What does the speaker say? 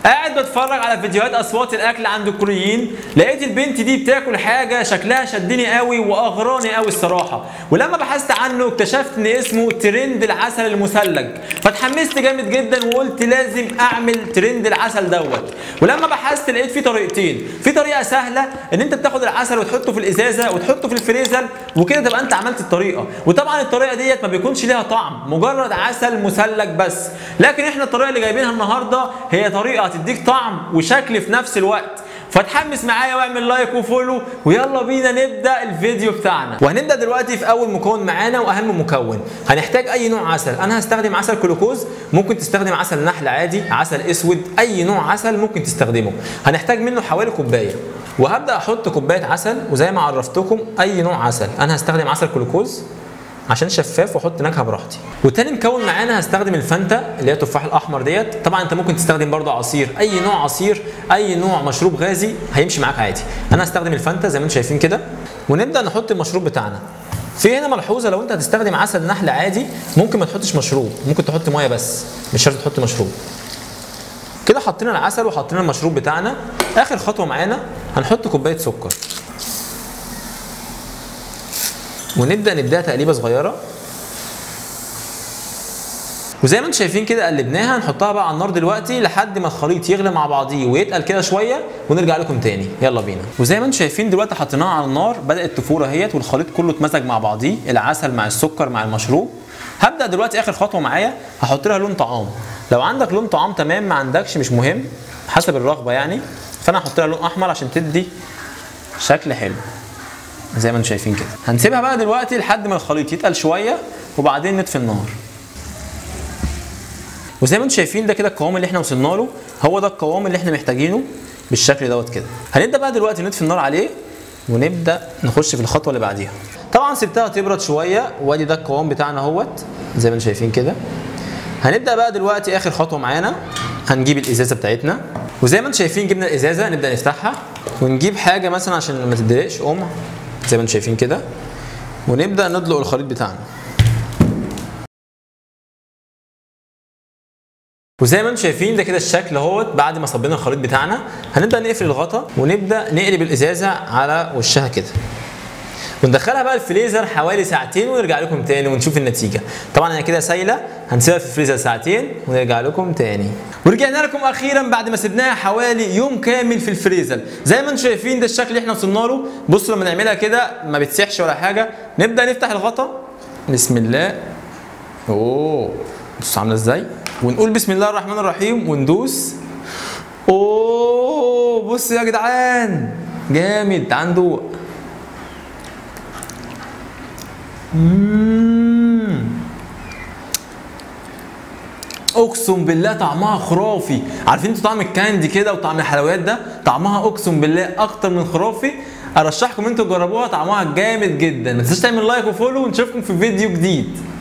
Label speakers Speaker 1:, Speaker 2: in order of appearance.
Speaker 1: قاعد بتفرج على فيديوهات اصوات الاكل عند الكوريين لقيت البنت دي بتاكل حاجه شكلها شدني قوي واغراني قوي الصراحه ولما بحثت عنه اكتشفت ان اسمه ترند العسل المثلج فاتحمست جامد جدا وقلت لازم اعمل ترند العسل دوت ولما بحثت لقيت في طريقتين في طريقه سهله ان انت بتاخد العسل وتحطه في الازازه وتحطه في الفريزر وكده تبقى انت عملت الطريقه وطبعا الطريقه ديت ما بيكونش ليها طعم مجرد عسل مثلج بس لكن احنا الطريقه اللي جايبينها النهارده هي طريقه هتديك طعم وشكل في نفس الوقت فتحمس معايا واعمل لايك وفولو ويلا بينا نبدا الفيديو بتاعنا وهنبدا دلوقتي في اول مكون معانا واهم مكون هنحتاج اي نوع عسل انا هستخدم عسل كلوكوز ممكن تستخدم عسل نحل عادي عسل اسود اي نوع عسل ممكن تستخدمه هنحتاج منه حوالي كوبايه وهبدا احط كوبايه عسل وزي ما عرفتكم اي نوع عسل انا هستخدم عسل كلوكوز عشان شفاف واحط نكهه براحتي وتاني مكون معانا هستخدم الفانتا اللي هي التفاح الاحمر ديت طبعا انت ممكن تستخدم برضو عصير اي نوع عصير اي نوع مشروب غازي هيمشي معاك عادي انا هستخدم الفانتا زي ما انتم شايفين كده ونبدا نحط المشروب بتاعنا في هنا ملحوظه لو انت هتستخدم عسل نحل عادي ممكن ما تحطش مشروب ممكن تحط ميه بس مش شرط تحط مشروب كده حطينا العسل وحطينا المشروب بتاعنا اخر خطوه معانا هنحط كوبايه سكر ونبدا نديها تقليبه صغيره وزي ما انتم شايفين كده قلبناها نحطها بقى على النار دلوقتي لحد ما الخليط يغلي مع بعضيه ويتقل كده شويه ونرجع لكم تاني يلا بينا وزي ما انتم شايفين دلوقتي حطيناها على النار بدات تفور اهيت والخليط كله اتمزج مع بعضيه العسل مع السكر مع المشروب هبدا دلوقتي اخر خطوه معايا هحط لها لون طعام لو عندك لون طعام تمام ما عندكش مش مهم حسب الرغبه يعني فانا هحط لها لون احمر عشان تدي شكل حلو زي ما انتم شايفين كده هنسيبها بقى دلوقتي لحد ما الخليط يتقل شويه وبعدين نطفي النار وزي ما انتم شايفين ده كده القوام اللي احنا وصلنا له هو ده القوام اللي احنا محتاجينه بالشكل دوت كده هنبدا بقى دلوقتي نطفي النار عليه ونبدا نخش في الخطوه اللي بعديها طبعا سبتها تبرد شويه وادي ده القوام بتاعنا اهوت زي ما انتم شايفين كده هنبدا بقى دلوقتي اخر خطوه معانا هنجيب الازازه بتاعتنا وزي ما انتم شايفين جبنا الازازه نبدا نفتحها ونجيب حاجه مثلا عشان ما تدلقش قمع زي ما انتم شايفين كده ونبدا ندلق الخليط بتاعنا وزي ما انتم شايفين ده كده الشكل اهوت بعد ما صبينا الخليط بتاعنا هنبدا نقفل الغطا ونبدا نقلب الازازه على وشها كده وندخلها بقى الفريزر حوالي ساعتين ونرجع لكم تاني ونشوف النتيجه طبعا هي كده سايله هنسيبها في الفريزر ساعتين ونرجع لكم تاني ورجعنا لكم اخيرا بعد ما سبناها حوالي يوم كامل في الفريزر زي ما انتم شايفين ده الشكل اللي احنا وصلنا له بصوا لما نعملها كده ما بتسيحش ولا حاجه نبدا نفتح الغطا بسم الله اوه بصوا عامله ازاي ونقول بسم الله الرحمن الرحيم وندوس اوه بصوا يا جدعان جامد تعال ندوق مم. اقسم بالله طعمها خرافي عارفين انتوا طعم الكاندي كده وطعم الحلويات ده طعمها اقسم بالله اكتر من خرافي ارشحكم انتوا تجربوها طعمها جامد جدا ما تنساش تعمل لايك وفولو ونشوفكم في فيديو جديد